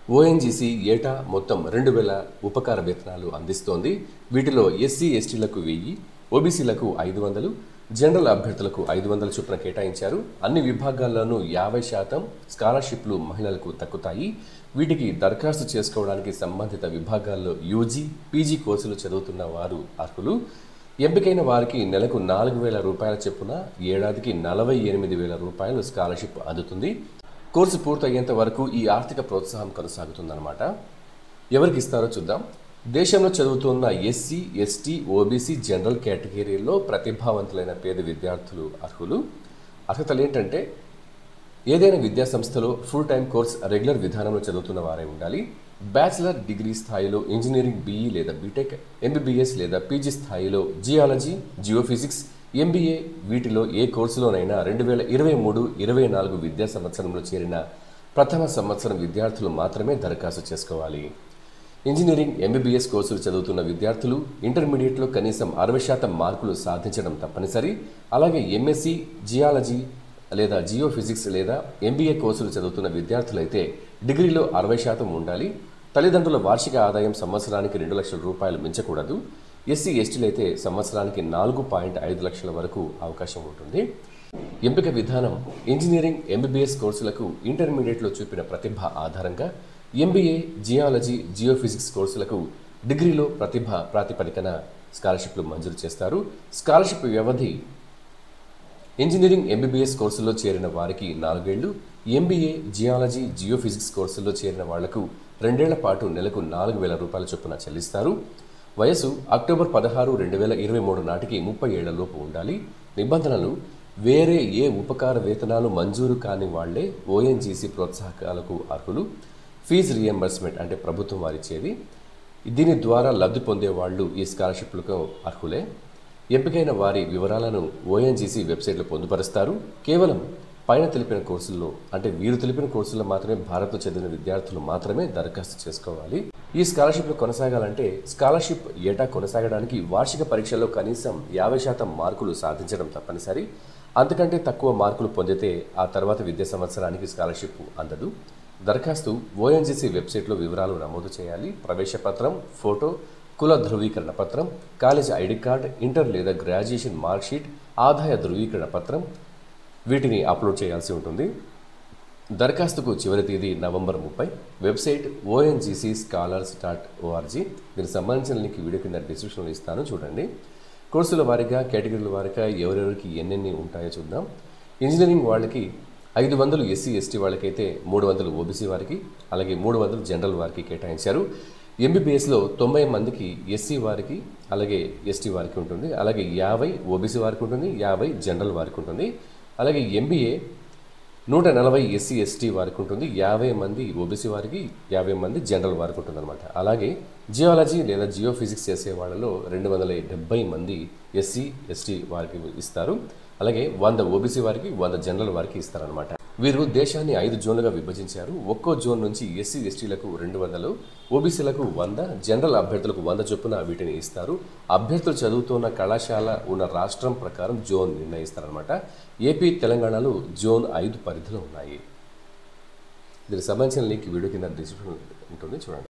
ONGC ఏటా మొత్తం రెండు వేల ఉపకార వేతనాలు అందిస్తోంది వీటిలో ఎస్సీ ఎస్టీలకు వెయ్యి ఓబీసీలకు ఐదు వందలు జనరల్ అభ్యర్థులకు ఐదు వందల చొప్పున కేటాయించారు అన్ని విభాగాల్లోనూ యాభై శాతం స్కాలర్షిప్లు మహిళలకు దక్కుతాయి వీటికి దరఖాస్తు చేసుకోవడానికి సంబంధిత విభాగాల్లో యూజీ పీజీ కోర్సులు చదువుతున్న వారు అర్హులు ఎంపికైన వారికి నెలకు నాలుగు వేల రూపాయల చొప్పున ఏడాదికి నలభై ఎనిమిది వేల రూపాయలు స్కాలర్షిప్ అందుతుంది కోర్సు పూర్తయ్యేంత వరకు ఈ ఆర్థిక ప్రోత్సాహం కొనసాగుతుందన్నమాట ఎవరికి ఇస్తారో చూద్దాం దేశంలో చదువుతున్న ఎస్సీ ఎస్టీ ఓబీసీ జనరల్ కేటగిరీలో ప్రతిభావంతులైన పేద విద్యార్థులు అర్హులు అర్హతలు ఏంటంటే ఏదైనా విద్యా సంస్థలో ఫుల్ టైం కోర్స్ రెగ్యులర్ విధానంలో చదువుతున్న వారే ఉండాలి బ్యాచిలర్ డిగ్రీ స్థాయిలో ఇంజనీరింగ్ బీఈ లేదా బీటెక్ ఎంబీబీఎస్ లేదా పీజీ స్థాయిలో జియాలజీ జియోఫిజిక్స్ ఎంబీఏ వీటిలో ఏ కోర్సులోనైనా రెండు వేల ఇరవై మూడు ఇరవై నాలుగు విద్యా సంవత్సరంలో చేరిన ప్రథమ సంవత్సరం విద్యార్థులు మాత్రమే దరఖాస్తు చేసుకోవాలి ఇంజనీరింగ్ ఎంబీబీఎస్ కోర్సులు చదువుతున్న విద్యార్థులు ఇంటర్మీడియట్లో కనీసం అరవై శాతం మార్కులు సాధించడం తప్పనిసరి అలాగే ఎంఎస్సి జియాలజీ లేదా జియో ఫిజిక్స్ లేదా ఎంబీఏ కోర్సులు చదువుతున్న విద్యార్థులైతే డిగ్రీలో అరవై శాతం ఉండాలి తల్లిదండ్రుల వార్షిక ఆదాయం సంవత్సరానికి రెండు లక్షల రూపాయలు మించకూడదు ఎస్సీ ఎస్టీలు అయితే సంవత్సరానికి నాలుగు పాయింట్ ఐదు లక్షల వరకు అవకాశం ఉంటుంది ఎంపిక విధానం ఇంజనీరింగ్ ఎంబీబీఎస్ కోర్సులకు ఇంటర్మీడియట్లో చూపిన ప్రతిభ ఆధారంగా ఎంబీఏ జియాలజీ జియోఫిజిక్స్ కోర్సులకు డిగ్రీలో ప్రతిభ ప్రాతిపదికన స్కాలర్షిప్లు మంజూరు చేస్తారు స్కాలర్షిప్ వ్యవధి ఇంజనీరింగ్ ఎంబీబీఎస్ కోర్సుల్లో చేరిన వారికి నాలుగేళ్లు ఎంబీఏ జియాలజీ జియోఫిజిక్స్ కోర్సుల్లో చేరిన వాళ్లకు రెండేళ్ల పాటు నెలకు నాలుగు వేల రూపాయల చొప్పున చెల్లిస్తారు వయసు అక్టోబర్ పదహారు రెండు వేల ఇరవై మూడు నాటికి ముప్పై ఏళ్లలోపు ఉండాలి నిబంధనలు వేరే ఏ ఉపకార వేతనాలు మంజూరు కాని వాళ్లే ఓఎన్జీసీ ప్రోత్సాహకాలకు అర్హులు ఫీజు రియంబర్స్మెంట్ అంటే ప్రభుత్వం వారిచ్చేది దీని ద్వారా లబ్ధి పొందే వాళ్ళు ఈ స్కాలర్షిప్లకు అర్హులే ఎంపికైన వారి వివరాలను ఓఎన్జీసీ వెబ్సైట్లో పొందుపరుస్తారు కేవలం పైన తెలిపిన కోర్సుల్లో అంటే వీరు తెలిపిన కోర్సుల్లో మాత్రమే భారత్లో చదివిన విద్యార్థులు మాత్రమే దరఖాస్తు చేసుకోవాలి ఈ స్కాలర్షిప్లు కొనసాగాలంటే స్కాలర్షిప్ ఏటా కొనసాగడానికి వార్షిక పరీక్షల్లో కనీసం యాభై శాతం మార్కులు సాధించడం తప్పనిసరి అంతకంటే తక్కువ మార్కులు పొందితే ఆ తర్వాత విద్యా సంవత్సరానికి స్కాలర్షిప్ అందదు దరఖాస్తు ఓఎన్జీసీ వెబ్సైట్లో వివరాలు నమోదు చేయాలి ప్రవేశ పత్రం ఫోటో కుల ధృవీకరణ పత్రం కాలేజ్ ఐడి కార్డ్ ఇంటర్ లేదా గ్రాడ్యుయేషన్ మార్క్షీట్ ఆదాయ ధృవీకరణ పత్రం వీటిని అప్లోడ్ చేయాల్సి ఉంటుంది దరఖాస్తుకు చివరి తేదీ నవంబర్ ముప్పై website ONGC scholars dot ORG దీనికి సంబంధించిన లింక్ వీడియో కింద డిస్క్రిప్షన్లో ఇస్తాను చూడండి కోర్సుల వారీగా కేటగిరీల వారీగా ఎవరెవరికి ఎన్నెన్ని ఉంటాయో చూద్దాం ఇంజనీరింగ్ వాళ్ళకి ఐదు వందలు ఎస్సీ ఎస్టీ వాళ్ళకైతే మూడు వందలు ఓబీసీ వారికి అలాగే మూడు వందలు జనరల్ వారికి కేటాయించారు ఎంబీబీఎస్లో తొంభై మందికి ఎస్సీ వారికి అలాగే ఎస్టీ వారికి ఉంటుంది అలాగే యాభై ఓబీసీ వారికి ఉంటుంది యాభై జనరల్ వారికి ఉంటుంది అలాగే ఎంబీఏ నూట నలభై ఎస్సీ ఎస్టీ వారికి ఉంటుంది యాభై మంది ఓబీసీ వారికి యాభై మంది జనరల్ వారికి ఉంటుంది అనమాట అలాగే జియాలజీ లేదా జియో ఫిజిక్స్ చేసే వాళ్ళలో రెండు వందల డెబ్బై మంది ఎస్సీ ఎస్టీ వారికి ఇస్తారు అలాగే వంద ఓబీసీ వారికి వంద జనరల్ వారికి ఇస్తారనమాట వీరు దేశాన్ని ఐదు జోన్లుగా విభజించారు ఒక్కో జోన్ నుంచి ఎస్సీ ఎస్టీలకు రెండు వందలు ఓబీసీలకు వంద జనరల్ అభ్యర్థులకు వంద చొప్పున వీటిని ఇస్తారు అభ్యర్థులు చదువుతున్న కళాశాల ఉన్న రాష్ట్రం ప్రకారం జోన్ నిర్ణయిస్తారనమాట ఏపీ తెలంగాణలో జోన్ ఐదు పరిధిలో ఉన్నాయి దీనికి సంబంధించిన లింక్ వీడియో కింద డిస్క్రిప్షన్ ఉంటుంది చూడండి